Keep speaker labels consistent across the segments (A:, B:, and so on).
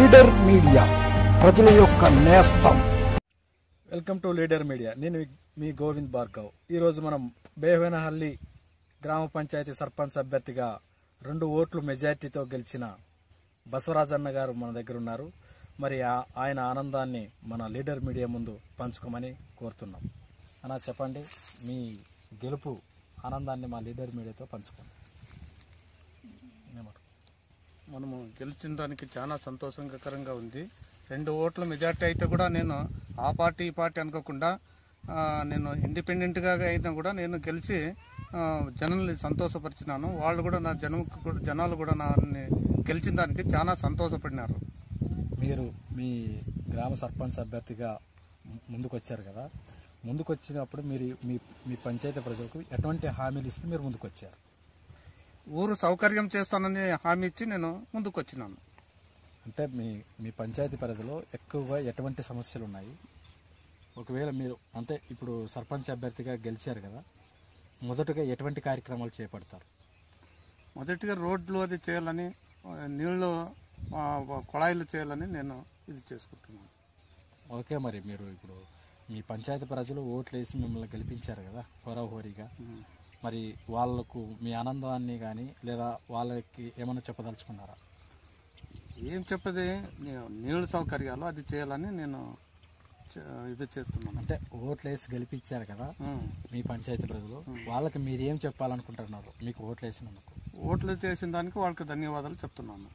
A: Leader media ప్రజల యొక్క నేస్తం
B: వెల్కమ్ టు లీడర్ మీడియా నేను మీ గోవింద్ భార్గవ్ ఈరోజు మనం బేవెనహల్లి గ్రామ పంచాయతీ సర్పంచ్ అభ్యర్థిగా రెండు ఓట్లు మెజార్టీతో గెలిచిన బసవరాజన్న గారు మన దగ్గర ఉన్నారు మరి ఆ- ఆయన ఆనందాన్ని మన లీడర్ మీడియా ముందు పంచుకోమని కోరుతున్నాం అన్నా చెప్పండి మీ గెలుపు ఆనందాన్ని మా లీడర్ మీడియాతో పంచుకోండి ఏమంటారు?
C: మనము గెలిచిన దానికి చాలా సంతోషకరంగా ఉంది రెండు ఓట్ల మెజార్టీ అయితే కూడా నేను ఆ పార్టీ ఈ పార్టీ అనుకోకుండా ఆ, నేను ఇండిపెండెంట్గా అయినా కూడా నేను గెలిచి ఆ, జనాల్ని సంతోషపరిచినాను వాళ్ళు కూడా నా జనం జనాలు కూడా నన్ను గెలిచిన దానికి చాలా సంతోషపడినారు
B: మీరు మీ గ్రామ సర్పంచ్ అభ్యర్థిగా ము- ముందుకొచ్చారు కదా ముందుకొచ్చినప్పుడు మీరు మీ మీ పంచాయతీ ప్రజలకు ఎటువంటి హామీలు ఇస్తూ మీరు ముందుకొచ్చారు
C: ఊరు సౌకర్యం చేస్తానని హామీ ఇచ్చి నేను ముందుకు వచ్చినాను
B: అంటే మీ మీ పంచాయతీ పరిధిలో ఎక్కువగా ఎటువంటి సమస్యలు ఉన్నాయి ఒకవేళ మీరు అంటే ఇప్పుడు సర్పంచ్ అభ్యర్థిగా గెలిచారు కదా మొదటగా ఎటువంటి కార్యక్రమాలు చేపడతారు
C: మొదటిగా రోడ్లు అది చేయాలని ఆ, నీళ్లు ఆ, కుళాయిలు చేయాలని నేను ఇది చేసుకుంటున్నాను
B: ఓకే మరి మీరు ఇప్పుడు మీ పంచాయతీ ప్రజలు ఓట్లు వేసి మిమ్మల్ని గెలిపించారు కదా హోరాహోరీగా మరి వాళ్ళకు మీ ఆనందాన్ని కానీ లేదా వాళ్ళకి ఏమైనా చెప్పదలుచుకున్నారా
C: ఏం చెప్పది నీ- నీళ్ళ సౌకర్యాలు అది చేయాలని నేను చే- ఇది చేస్తున్నాను
B: అంటే ఓట్లు వేసి గెలిపించారు కదా
C: ఉం.
B: మీ పంచాయతీ ప్రజలు వాళ్ళకి మీరు ఏం చెప్పాలనుకుంటున్నారు మీకు ఓట్లు వేసినందుకు
C: ఓట్లు చేసిన దానికి వాళ్ళకి ధన్యవాదాలు చెప్తున్నాను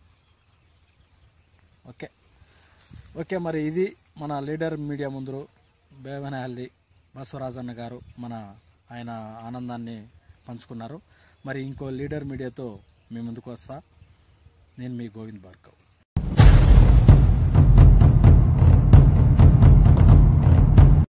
B: ఓకే ఓకే మరి ఇది మన లీడర్ మీడియా ముందు బేవనహల్లి బసవరాజన్న గారు మన ఆయన ఆనందాన్ని పంచుకున్నారు మరి ఇంకో లీడర్ మీడియాతో మీ ముందుకు వస్తా నేను మీ గోవింద్ భార్గవ్